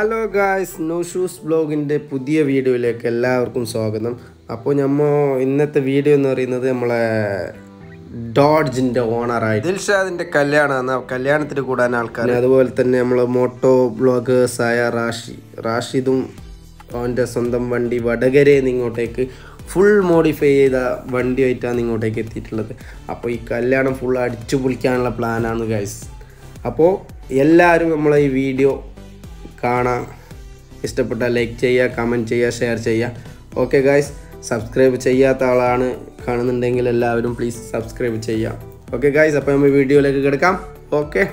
hello guys നോ ഷൂസ് ബ്ലോഗിൻ്റെ പുതിയ വീഡിയോയിലേക്ക് എല്ലാവർക്കും സ്വാഗതം അപ്പോൾ നമ്മൾ ഇന്നത്തെ വീഡിയോ എന്ന് പറയുന്നത് നമ്മളെ ഡോഡ്ജിൻ്റെ ഓണറായി ദിൽഷാദിൻ്റെ കല്യാണമാണ് കല്യാണത്തിന് കൂടാൻ ആൾക്കാർ അതുപോലെ തന്നെ നമ്മൾ മോട്ടോ ബ്ലോഗേഴ്സായ റാഷി റാഷിദും അവൻ്റെ സ്വന്തം വണ്ടി വടകരയിൽ നിന്ന് ഇങ്ങോട്ടേക്ക് ഫുൾ മോഡിഫൈ ചെയ്ത വണ്ടിയായിട്ടാണ് ഇങ്ങോട്ടേക്ക് എത്തിയിട്ടുള്ളത് അപ്പോൾ ഈ കല്യാണം ഫുൾ അടിച്ചു പൊളിക്കാനുള്ള പ്ലാനാണ് ഗൈസ് അപ്പോൾ എല്ലാവരും നമ്മളെ ഈ വീഡിയോ കാണാൻ ഇഷ്ടപ്പെട്ടാൽ ലൈക്ക് ചെയ്യുക കമൻറ്റ് ചെയ്യുക ഷെയർ ചെയ്യുക ഓക്കെ ഗായ്സ് സബ്സ്ക്രൈബ് ചെയ്യാത്ത ആളാണ് കാണുന്നുണ്ടെങ്കിൽ എല്ലാവരും പ്ലീസ് സബ്സ്ക്രൈബ് ചെയ്യാം ഓക്കെ ഗായ്സ് അപ്പോൾ നമ്മൾ വീഡിയോയിലേക്ക് കിടക്കാം ഓക്കെ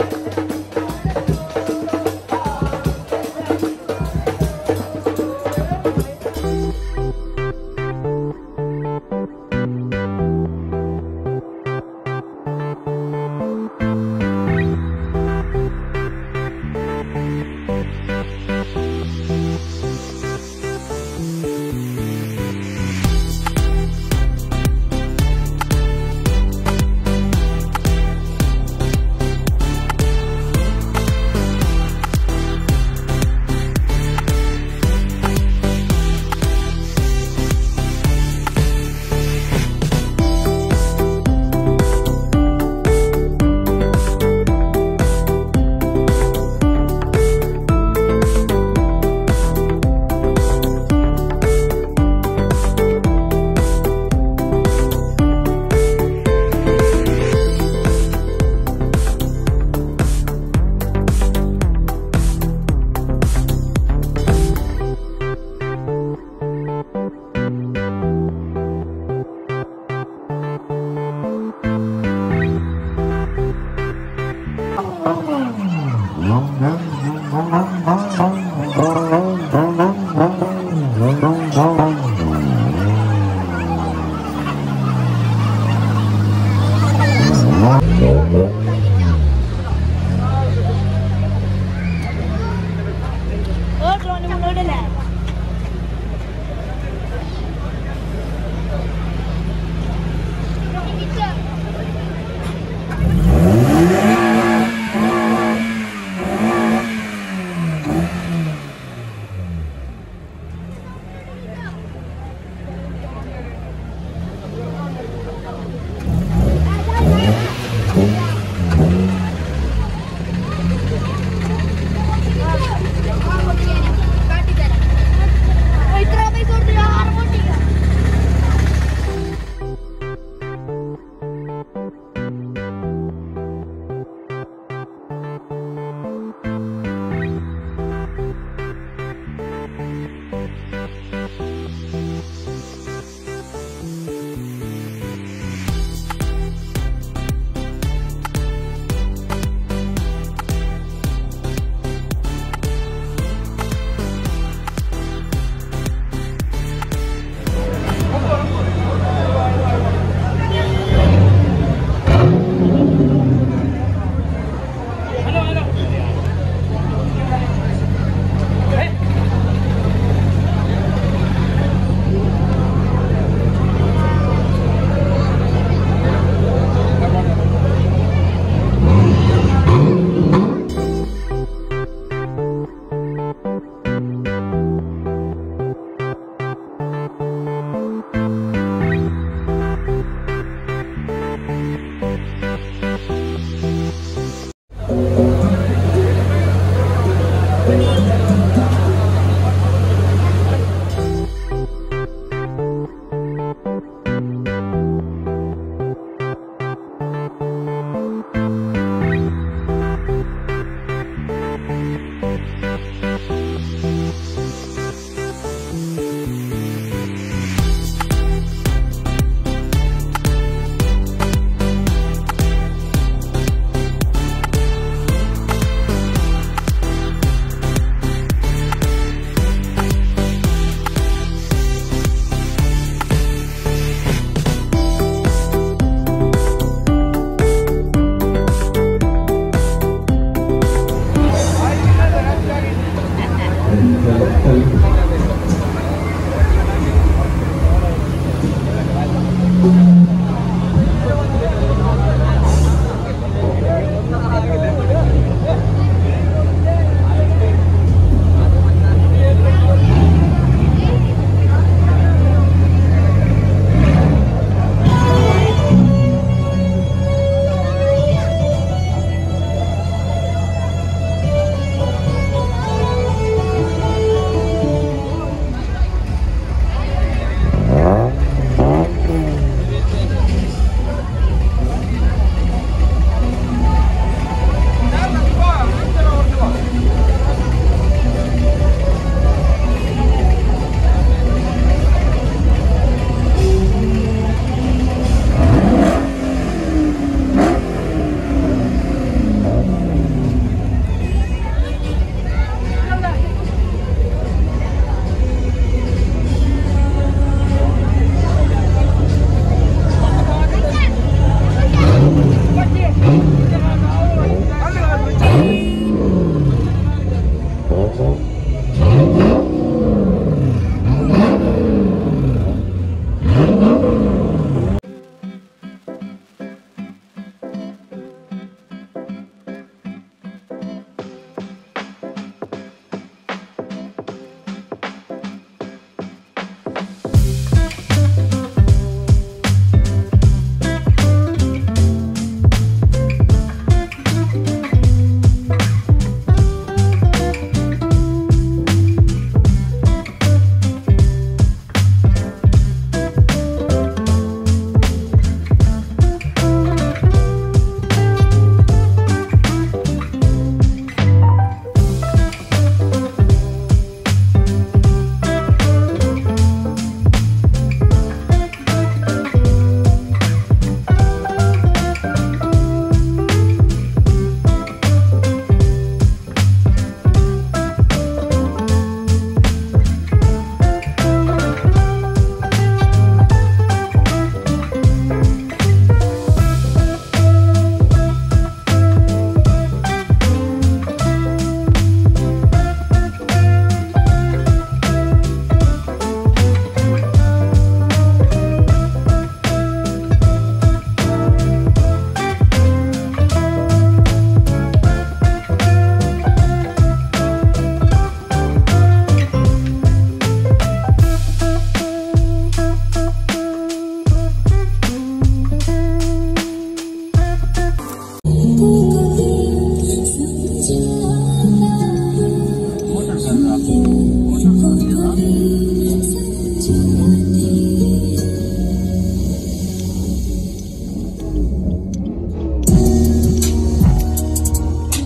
ഓ ഡ്രോണിന് മുന്നോട്ടല്ലേ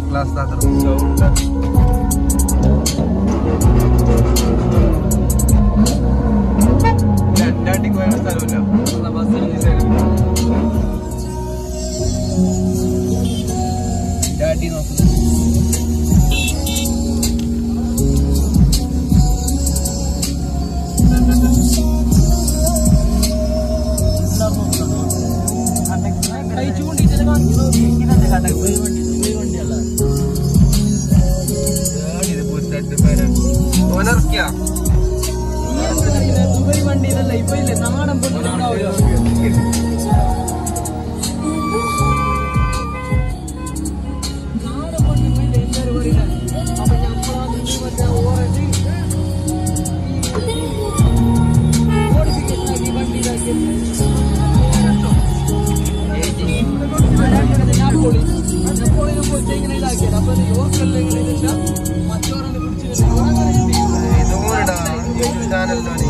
ക്ലാസ് മാത്രം രണ്ടാട്ടിക്ക് പോയ സ്ഥലമില്ല ഡാഡി നോക്കുന്നു ഇത് പുസ്തകത്തിൽ പേരാണ് ഓനർക്കിയാ ദുബായ് വണ്ടി ഇതല്ല ഇപ്പൊ ഇല്ലേ നാടൻ പൊന്നിട്ടുണ്ടാവില്ല നാടൻ പൊന്നി പോയില്ല എല്ലാവരും പറയുന്നത് അപ്പൊ ഞമ്മളാ മറ്റേ ഓറഞ്ച് മോഡിഫിക്കേഷൻ ആക്കി വണ്ടി ഇതാക്കി നാപ്പോളി നാപ്പോളിനെ പോയിട്ട് ഇങ്ങനെ ഇതാക്കിയത് അപ്പൊ യോർക്കല്ല ഇങ്ങനെ ഇതില്ല മറ്റോറന്ന് പിടിച്ചിട്ട് ഓരങ്ങനെ ചിന്തിക്കുന്നത് ഇതുകൊണ്ടാ യൂട്യൂബ് ചാനലിലാണ്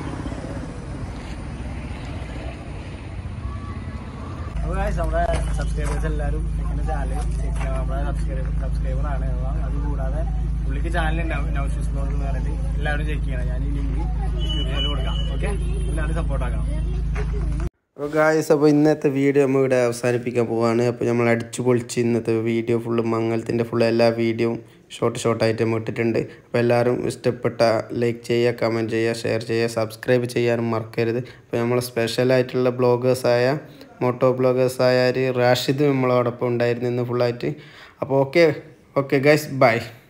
നമ്മുടെ സബ്സ്ക്രൈബേഴ്സ് എല്ലാവരും ചെക്കിന്റെ ചാനൽ നമ്മുടെ സബ്സ്ക്രൈബർ സബ്സ്ക്രൈബർ ആണ് അതുകൂടാതെ പുള്ളിക്ക് ചാനൽ നൗഷൂസ് ബ്ലോഗ് എന്ന് പറഞ്ഞിട്ട് എല്ലാവരും ചെക്ക് ചെയ്യണം ഞാൻ ഈ ലിങ്ക് ഡിസ്ക്രിപ്ഷനിൽ കൊടുക്കാം ഓക്കെ എല്ലാവരും സപ്പോർട്ട് ആക്കണം അപ്പോൾ ഗായ്സ് അപ്പോൾ ഇന്നത്തെ വീഡിയോ നമ്മൾ ഇവിടെ അവസാനിപ്പിക്കാൻ പോവാണ് അപ്പോൾ നമ്മൾ അടിച്ചു പൊളിച്ച് ഇന്നത്തെ വീഡിയോ ഫുള്ള് മംഗലത്തിൻ്റെ ഫുള്ള് എല്ലാ വീഡിയോയും ഷോർട്ട് ഷോർട്ടായിട്ട് നമ്മൾ ഇട്ടിട്ടുണ്ട് അപ്പോൾ എല്ലാവരും ഇഷ്ടപ്പെട്ട ലൈക്ക് ചെയ്യുക കമൻറ്റ് ചെയ്യുക ഷെയർ ചെയ്യുക സബ്സ്ക്രൈബ് ചെയ്യാനും മറക്കരുത് അപ്പോൾ നമ്മൾ സ്പെഷ്യലായിട്ടുള്ള ബ്ലോഗേഴ്സായ മോട്ടോ ബ്ലോഗേഴ്സായ റാഷിദ് നമ്മളോടൊപ്പം ഉണ്ടായിരുന്നു ഇന്ന് ഫുള്ളായിട്ട് അപ്പോൾ ഓക്കെ ഓക്കെ ഗൈസ് ബൈ